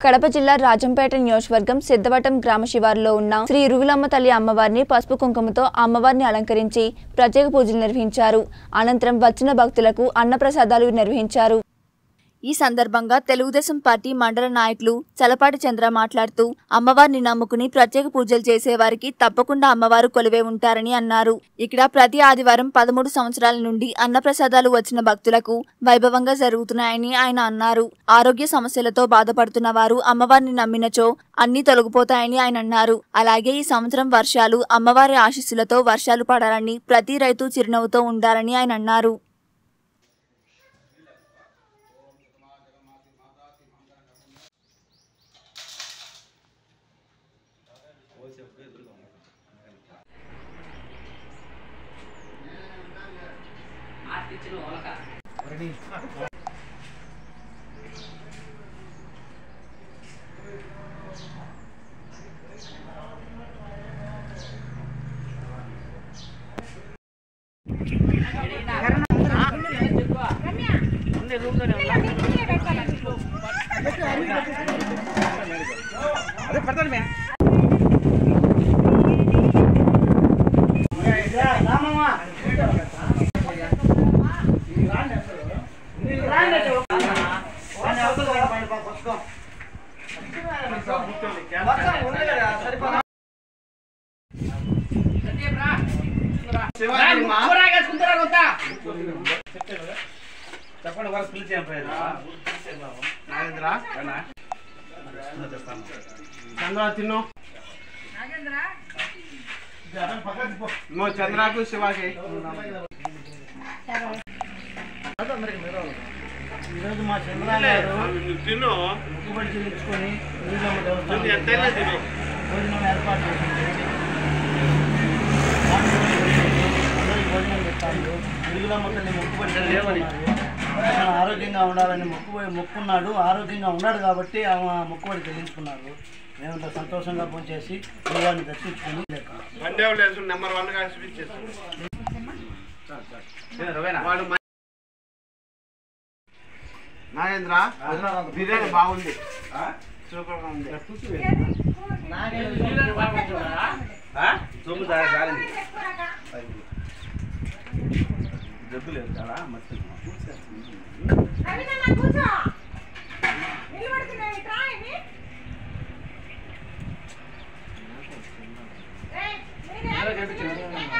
కడప జిల్లా రాజంపేట నియోజకవర్గం సిద్ధవటం గ్రామ శివారులో ఉన్న శ్రీ ఇరుగులమ్మ తల్లి అమ్మవారిని పసుపు కుంకుమతో అమ్మవారిని అలంకరించి ప్రత్యేక పూజలు నిర్వహించారు అనంతరం వచ్చిన భక్తులకు అన్నప్రసాదాలు నిర్వహించారు ఈ సందర్భంగా తెలుగుదేశం పార్టీ మండల నాయకులు చలపాటి చంద్ర మాట్లాడుతూ అమ్మవారిని నమ్ముకుని ప్రత్యేక పూజలు చేసే వారికి తప్పకుండా అమ్మవారు కొలువే ఉంటారని అన్నారు ఇక్కడ ప్రతి ఆదివారం పదమూడు సంవత్సరాల నుండి అన్నప్రసాదాలు వచ్చిన భక్తులకు వైభవంగా జరుగుతున్నాయని ఆయన అన్నారు ఆరోగ్య సమస్యలతో బాధపడుతున్న వారు అమ్మవారిని నమ్మినచో అన్ని తొలగిపోతాయని ఆయన అన్నారు అలాగే ఈ సంవత్సరం వర్షాలు అమ్మవారి ఆశీస్సులతో వర్షాలు పడాలని ప్రతి రైతు చిరునవ్వుతో ఉండాలని ఆయన అన్నారు చెప్పండి వరకు పిలిచి నాగేంద్ర చంద్ర తిన్ను నువ్వు చంద్రకు శివాకి ఈరోజు మా చంద్రరావు గారు తిన్ను ముక్కుబడి చెల్లించుకొని నీళ్ళమ్మ తిను దేవస్థానం ఎంతైనా తిను భోజనం ఏర్పాటు చేసింది అందరికీ భోజనం పెట్టాడు వెలుగులమ్మ తల్లి ముక్కుబడి చెల్లించుకున్నారు. ఆయన ఆరోగ్యంగా ఉండాలని మొక్కుబడి మొక్కున్నాడు ఆరోగ్యంగా ఉన్నాడు కాబట్టి ఆమె మొక్కుబడి చెల్లించుకున్నారు మేమంతా సంతోషంగా భోంచేసి వారిని దర్శించుకుని లేక బండేవులు వేసుకుని నెంబర్ వన్ గా చూపించేస్తాను వాడు మ- నాగేంద్ర బిర్యానీ బాగుంది సూపర్ గా ఉంది సొమ్ము చాలింది జబ్బు లేదు చాలా మస్తు అభినన్న కూర్చో నిలబడుతున్నావు ఇట్రా ఇది ఏయ్, మీరే